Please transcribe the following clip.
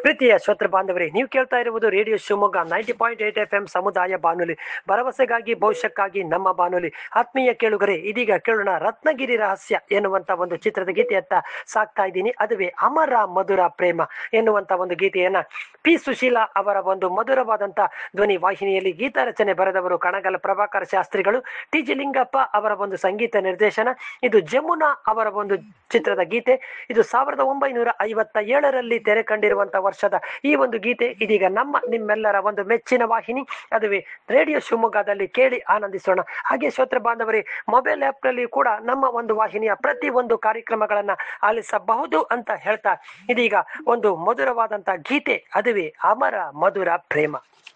ಪ್ರೀತಿಯ ಶ್ರೋತೃ ಬಾಂಧವರೇ ನೀವು ಕೇಳ್ತಾ ಇರುವುದು radio Shivamogga ninety point eight F M ಸಮುದಾಯ ಬಾನುಲಿ ಭರವಸೆಗಾಗಿ ಭವಿಷ್ಯಕ್ಕಾಗಿ ನಮ್ಮ ಬಾನುಲಿ ಆತ್ಮೀಯ ಕೇಳುಗರೆ ಇದೀಗ ಕೇಳೋಣ ರತ್ನಗಿರಿ ರಹಸ್ಯ ಎನ್ನುವಂತ ಒಂದು ಚಿತ್ರದ ಗೀತೆಯತ್ತ ಸಾಕ್ತಾ ಇದ್ದೀನಿ ಅದುವೇ ಅಮರ ಮಧುರ ಪ್ರೇಮ ಎನ್ನುವಂತ ಒಂದು ಗೀತೆಯನ್ನ ಪಿ ಸುಶೀಲಾ ಅವರ ಒಂದು ಮಧುರವಾದಂತ ಧ್ವನಿ ವಾಹಿನಿಯಲ್ಲಿ ಗೀತ ರಚನೆ ಬರೆದವರು ಕಣಗಲ ಪ್ರಭಾಕರ ಶಾಸ್ತ್ರಿಗಳು ಟಿ ಜಿ ಲಿಂಗಪ್ಪ ಅವರ ಒಂದು ಸಂಗೀತ ನಿರ್ದೇಶನ ಇದು ಜಮುನಾ ಅವರ ಒಂದು ಚಿತ್ರದ ಗೀತೆ ಇದು ಸಾವಿರದ ಒಂಬೈನೂರ ಐವತ್ತ ಏಳರಲ್ಲಿ ತೆರೆ ಕಂಡಿರುವಂತಹ ವರ್ಷದ ಈ ಒಂದು ಗೀತೆ ಇದೀಗ ನಮ್ಮ ನಿಮ್ಮೆಲ್ಲರ ಒಂದು ಮೆಚ್ಚಿನ ವಾಹಿನಿ ಅದುವೇ ರೇಡಿಯೋ ಶಿವಮೊಗ್ಗದಲ್ಲಿ ಕೇಳಿ ಆನಂದಿಸೋಣ ಹಾಗೆ ಶ್ರೋತ್ರ ಬಾಂಧವರೇ ಮೊಬೈಲ್ ಆಪ್ ನಲ್ಲಿ ಕೂಡ ನಮ್ಮ ಒಂದು ವಾಹಿನಿಯ ಪ್ರತಿ ಒಂದು ಕಾರ್ಯಕ್ರಮಗಳನ್ನ ಆಲಿಸಬಹುದು ಅಂತ ಹೇಳ್ತಾ ಇದೀಗ ಒಂದು ಮಧುರವಾದಂತ ಗೀತೆ ಅದುವೇ ಅಮರ ಮಧುರ ಪ್ರೇಮ